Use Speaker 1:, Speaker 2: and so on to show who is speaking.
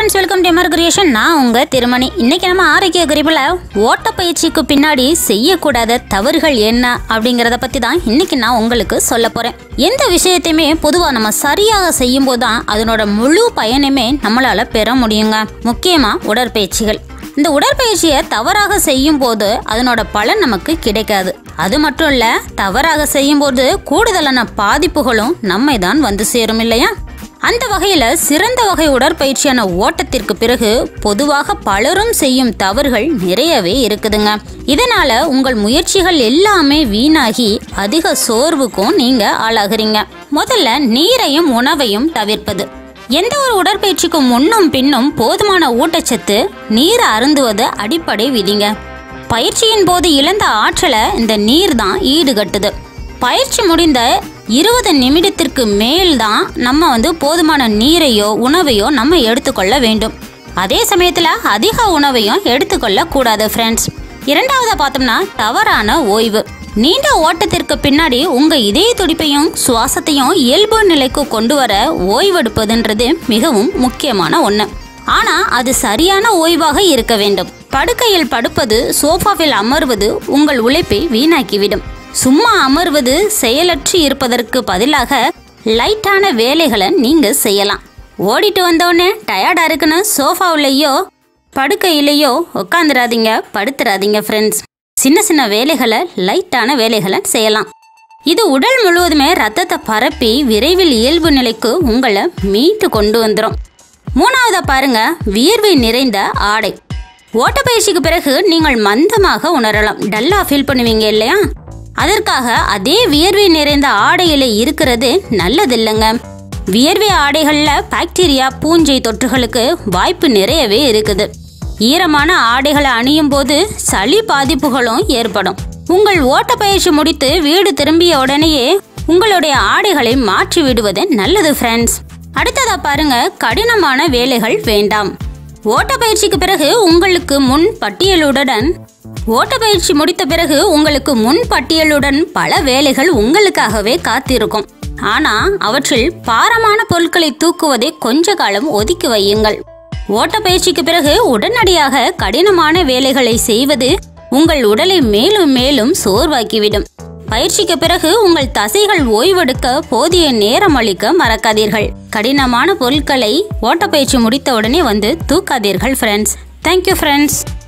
Speaker 1: friends welcome to எமர் creation நான் உங்க திருமணி இன்னைக்கு நம்ம ஆரோக்கிய குறிப்பில் ஓட்டப்பயிற்சிக்கு பின்னாடி செய்யக்கூடாத தவறுகள் என்ன அப்படிங்கிறத பத்தி தான் இன்னைக்கு நான் உங்களுக்கு சொல்ல போறேன் எந்த விஷயத்தையுமே பொதுவாக நம்ம சரியாக செய்யும் போது தான் அதனோட முழு பயனுமே நம்மளால பெற முடியுங்க முக்கியமா உடற்பயிற்சிகள் இந்த உடற்பயிற்சியை தவறாக செய்யும் போது அதனோட பலன் நமக்கு கிடைக்காது அது மட்டும் இல்ல தவறாக செய்யும் போது கூடுதலான பாதிப்புகளும் நம்மை தான் வந்து சேரும் இல்லையா அந்த வகையில சிறந்த வகை உடற்பயிற்சியான ஓட்டத்திற்கு பிறகு பொதுவாக பலரும் செய்யும் தவறுகள் நிறையவே இருக்குதுங்க இதனால உங்கள் முயற்சிகள் எல்லாமே வீணாகி அதிக சோர்வுக்கும் நீங்க ஆளாகிறீங்க முதல்ல நீரையும் உணவையும் தவிர்ப்பது எந்த ஒரு உடற்பயிற்சிக்கும் முன்னும் பின்னும் போதுமான ஊட்டச்சத்து நீரை அருந்துவது அடிப்படை விதிங்க பயிற்சியின் போது இழந்த ஆற்றலை இந்த நீர் தான் ஈடுகட்டுது பயிற்சி முடிந்த இருபது நிமிடத்திற்கு மேல் தான் நம்ம வந்து போதுமான நீரையோ உணவையோ நம்ம எடுத்துக்கொள்ள வேண்டும் அதே சமயத்தில் அதிக உணவையும் எடுத்துக்கொள்ள கூடாது ஃப்ரெண்ட்ஸ் இரண்டாவதா பார்த்தோம்னா தவறான ஓய்வு நீண்ட ஓட்டத்திற்கு பின்னாடி உங்க இதய துடிப்பையும் சுவாசத்தையும் இயல்பு நிலைக்கு கொண்டு வர ஓய்வெடுப்பதுன்றது மிகவும் முக்கியமான ஒன்று ஆனா அது சரியான ஓய்வாக இருக்க வேண்டும் படுக்கையில் படுப்பது சோஃபாவில் அமர்வது உங்கள் உழைப்பை வீணாக்கிவிடும் சும்மா அமர்வது செயலற்று இருப்பதற்கு பதிலாக லைட்டான வேலைகளை நீங்க செய்யலாம் ஓடிட்டு வந்தோடனே டயர்டா இருக்குன்னு சோஃபாவிலேயோ படுக்கையிலேயோ உட்காந்துடாதீங்க படுத்துறாதீங்க ஃப்ரெண்ட்ஸ் சின்ன சின்ன வேலைகளை லைட்டான வேலைகளை செய்யலாம் இது உடல் முழுவதுமே ரத்தத்தை பரப்பி விரைவில் இயல்பு நிலைக்கு உங்களை மீட்டு கொண்டு வந்துடும் மூணாவதா பாருங்க வியர்வை நிறைந்த ஆடை ஓட்டப்பயிற்சிக்கு பிறகு நீங்கள் மந்தமாக உணரலாம் டல்லா ஃபீல் பண்ணுவீங்க இல்லையா அதற்காக அதே வியர்வை நிறைந்த ஆடையில இருக்கிறது நல்லதில்லைங்க வியர்வை ஆடைகள்ல பாக்டீரியா பூஞ்சை தொற்றுகளுக்கு வாய்ப்பு நிறையவே இருக்குது ஈரமான ஆடைகளை அணியும் போது சளி பாதிப்புகளும் ஏற்படும் உங்கள் ஓட்டப்பயிற்சி முடித்து வீடு திரும்பிய உடனேயே உங்களுடைய ஆடைகளை மாற்றி விடுவது நல்லது ஃப்ரெண்ட்ஸ் அடுத்ததா பாருங்க கடினமான வேலைகள் வேண்டாம் ஓட்டப்பயிற்சிக்கு பிறகு உங்களுக்கு முன் பட்டியலுடன் ஓட்டப்பயிற்சி முடித்த பிறகு உங்களுக்கு முன் பட்டியலுடன் பல வேலைகள் உங்களுக்காகவே காத்திருக்கும் ஆனா அவற்றில் பாரமான பொருட்களை தூக்குவதை கொஞ்ச காலம் ஒதுக்கி வையுங்கள் ஓட்டப்பயிற்சிக்கு பிறகு உடனடியாக கடினமான வேலைகளை செய்வது உங்கள் உடலை மேலும் மேலும் சோர்வாக்கிவிடும் பயிற்சிக்கு பிறகு உங்கள் தசைகள் ஓய்வெடுக்க போதிய நேரம் அளிக்க மறக்காதீர்கள் கடினமான பொருட்களை ஓட்டப்பயிற்சி முடித்த உடனே வந்து தூக்காதீர்கள் ஃப்ரெண்ட்ஸ் தேங்க்யூ ஃப்ரெண்ட்ஸ்